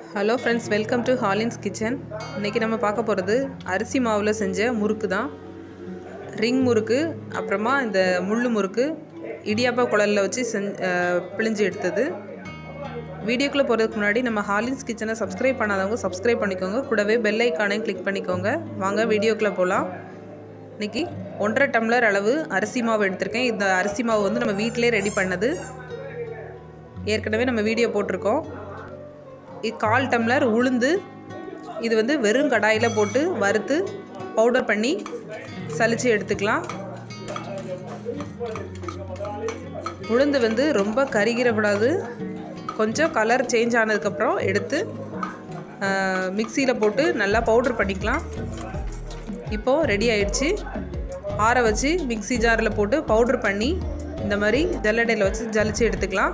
hello friends welcome to Hollins kitchen இன்றைக்கி நம்ம பார்க்க போகிறது அரிசி மாவில் செஞ்ச முறுக்கு தான் ரிங் முறுக்கு அப்புறமா இந்த முள்ளு முறுக்கு இடியாப்பா குழலில் வச்சு செஞ் அஹ், பிழிஞ்சு எடுத்தது வீடியோக்குள்ளே போகிறதுக்கு முன்னாடி நம்ம ஹாலின்ஸ் கிச்சனை சப்ஸ்கிரைப் பண்ணாதவங்க சப்ஸ்கிரைப் பண்ணிக்கோங்க கூடவே பெல் ஐக்கானையும் கிளிக் பண்ணிக்கோங்க வாங்க வீடியோக்குள்ளே போகலாம் இன்றைக்கி ஒன்றரை டம்ளர் அளவு அரிசி மாவு எடுத்திருக்கேன் இந்த அரிசி மாவு வந்து நம்ம வீட்டிலே ரெடி பண்ணது ஏற்கனவே நம்ம வீடியோ போட்டிருக்கோம் இது கால் டம்ளர் உளுந்து இது வந்து வெறும் கடாயில் போட்டு வறுத்து பவுடர் பண்ணி சலிச்சு எடுத்துக்கலாம் உளுந்து வந்து ரொம்ப கருகிடக்கூடாது கொஞ்சம் கலர் சேஞ்ச் ஆனதுக்கப்புறம் எடுத்து மிக்சியில் போட்டு நல்லா பவுடர் பண்ணிக்கலாம் இப்போது ரெடி ஆயிடுச்சு ஆற வச்சு மிக்ஸி ஜாரில் போட்டு பவுடர் பண்ணி இந்த மாதிரி ஜல்லடையில் வச்சு ஜலிச்சு எடுத்துக்கலாம்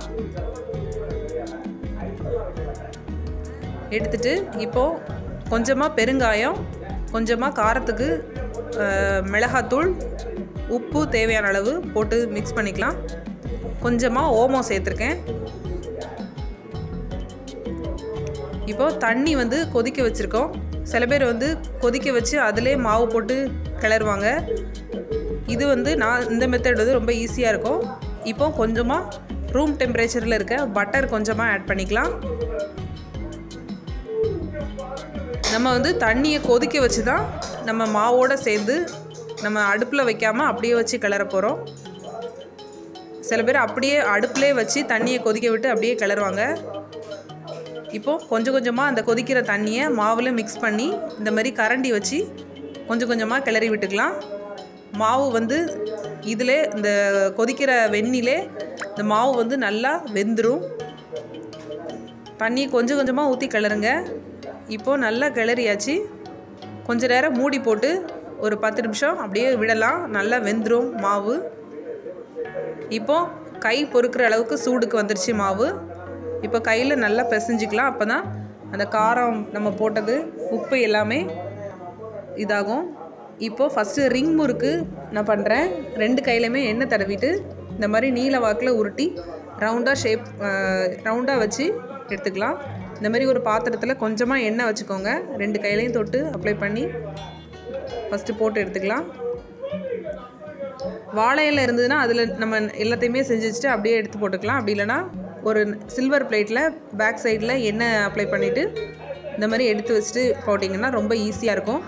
எடுத்துட்டு இப்போது கொஞ்சமாக பெருங்காயம் கொஞ்சமாக காரத்துக்கு அஹ், மிளகாத்தூள் உப்பு தேவையான அளவு போட்டு மிக்ஸ் பண்ணிக்கலாம் கொஞ்சமாக ஓமம் சேர்த்துருக்கேன் இப்போது தண்ணி வந்து கொதிக்க வச்சுருக்கோம் சில பேர் வந்து கொதிக்க வச்சு அதிலே மாவு போட்டு கிளறுவாங்க இது வந்து நான் இந்த மெத்தட் வந்து ரொம்ப ஈஸியாக இருக்கும் இப்போ கொஞ்சமாக ரூம் டெம்பரேச்சரில் இருக்க பட்டர் கொஞ்சமாக ஆட் பண்ணிக்கலாம் நம்ம வந்து தண்ணியை கொதிக்க வச்சு தான் நம்ம மாவோடு சேர்ந்து நம்ம அடுப்பில் வைக்காமல் அப்படியே வச்சு கிளற போகிறோம் சில பேர் அப்படியே அடுப்புலேயே வச்சு தண்ணியை கொதிக்க விட்டு அப்படியே கிளறுவாங்க இப்போது கொஞ்சம் கொஞ்சமாக அந்த கொதிக்கிற தண்ணியை மாவில் மிக்ஸ் பண்ணி இந்த மாதிரி கரண்டி வச்சு கொஞ்சம் கொஞ்சமாக கிளறி விட்டுக்கலாம் மாவு வந்து இதில் இந்த கொதிக்கிற வெந்நிலே இந்த மாவு வந்து நல்லா வெந்துடும் தண்ணி கொஞ்சம் கொஞ்சமாக ஊற்றி கிளறுங்க இப்போது நல்லா கிளறியாச்சு கொஞ்ச நேரம் மூடி போட்டு ஒரு பத்து நிமிஷம் அப்படியே விடலாம் நல்லா வெந்துடும் மாவு இப்போ கை பொறுக்கிற அளவுக்கு சூடுக்கு வந்துருச்சு மாவு இப்போ கையில் நல்லா பிசைஞ்சிக்கலாம் அப்போ தான் அந்த காரம் நம்ம போட்டது உப்பு எல்லாமே இதாகும் இப்போது ஃபஸ்ட்டு ரிங் முறுக்கு நான் பண்ணுறேன் ரெண்டு கையிலையுமே எண்ணெய் தடவிட்டு இந்த மாதிரி நீல வாக்கில் உருட்டி ரவுண்டாக ஷேப் ரவுண்டாக வச்சு எடுத்துக்கலாம் இந்த மாதிரி ஒரு பாத்திரத்தில் கொஞ்சமாக எண்ணெய் வச்சுக்கோங்க ரெண்டு கையிலையும் தொட்டு அப்ளை பண்ணி ஃபஸ்ட்டு போட்டு எடுத்துக்கலாம் வாழை இலை இருந்ததுன்னா அதில் நம்ம எல்லாத்தையுமே செஞ்சு வச்சுட்டு அப்படியே எடுத்து போட்டுக்கலாம் அப்படி இல்லைன்னா ஒரு சில்வர் பிளேட்டில் பேக் சைடில் எண்ணெய் அப்ளை பண்ணிவிட்டு இந்த மாதிரி எடுத்து வச்சுட்டு போட்டிங்கன்னா ரொம்ப ஈஸியாக இருக்கும்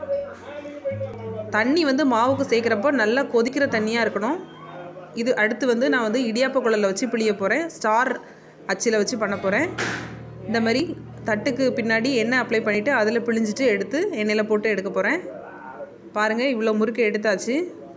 தண்ணி வந்து மாவுக்கு சேர்க்குறப்போ நல்லா கொதிக்கிற தண்ணியாக இருக்கணும் இது அடுத்து வந்து நான் வந்து இடியாப்ப குழலில் வச்சு பிழிய போகிறேன் ஸ்டார் அச்சில் வச்சு பண்ண போகிறேன் இந்த மாதிரி தட்டுக்கு பின்னாடி எண்ணெய் அப்ளை பண்ணிவிட்டு அதில் பிழிஞ்சிட்டு எடுத்து எண்ணெயில் போட்டு எடுக்க போகிறேன் பாருங்கள் இவ்வளோ முறுக்கு எடுத்தாச்சு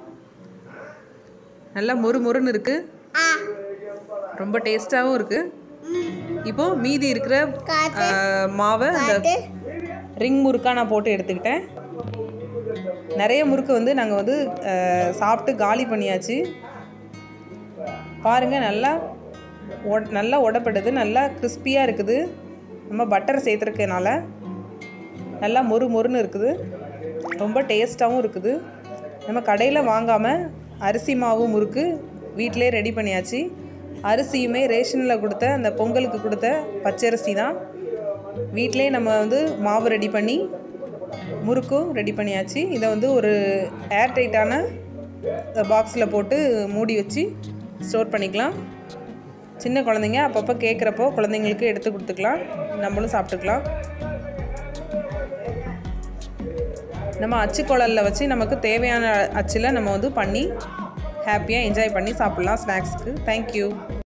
நல்லா மொறு மொறுன்னு இருக்குது ரொம்ப டேஸ்ட்டாகவும் இருக்குது இப்போது மீதி இருக்கிற ஆஹ், மாவை அந்த ரிங் முறுக்காக நான் போட்டு எடுத்துக்கிட்டேன் நிறைய முறுக்கு வந்து நாங்கள் வந்து ஆஹ், சாப்பிட்டு காலி பண்ணியாச்சு பாருங்கள் நல்லா ஒட் நல்லா உடப்படுது நல்லா கிறிஸ்பியாக இருக்குது நம்ம பட்டர் சேர்த்துருக்கனால நல்லா மொறு மொறுன்னு இருக்குது ரொம்ப டேஸ்ட்டாகவும் இருக்குது நம்ம கடையில் வாங்காமல் அரிசி மாவு முறுக்கு வீட்டிலே ரெடி பண்ணியாச்சு அரிசியுமே ரேஷனில் கொடுத்த அந்த பொங்கலுக்கு கொடுத்த பச்சரிசி தான் வீட்டிலே நம்ம வந்து மாவு ரெடி பண்ணி முறுக்கும் ரெடி பண்ணியாச்சு இதை வந்து ஒரு ஏர் டைட்டான பாக்ஸில் போட்டு மூடி வச்சு ஸ்டோர் பண்ணிக்கலாம் சின்ன குழந்தைங்க அப்பப்போ கேட்குறப்போ குழந்தைங்களுக்கு எடுத்து கொடுத்துக்கலாம் நம்மளும் சாப்பிட்டுக்கலாம் நம்ம அச்சுக்குழலில் வச்சு நமக்கு தேவையான அச்சில் நம்ம வந்து பண்ணி ஹாப்பியாக என்ஜாய் பண்ணி சாப்பிட்லாம் ஸ்நாக்ஸ்க்கு தேங்க்யூ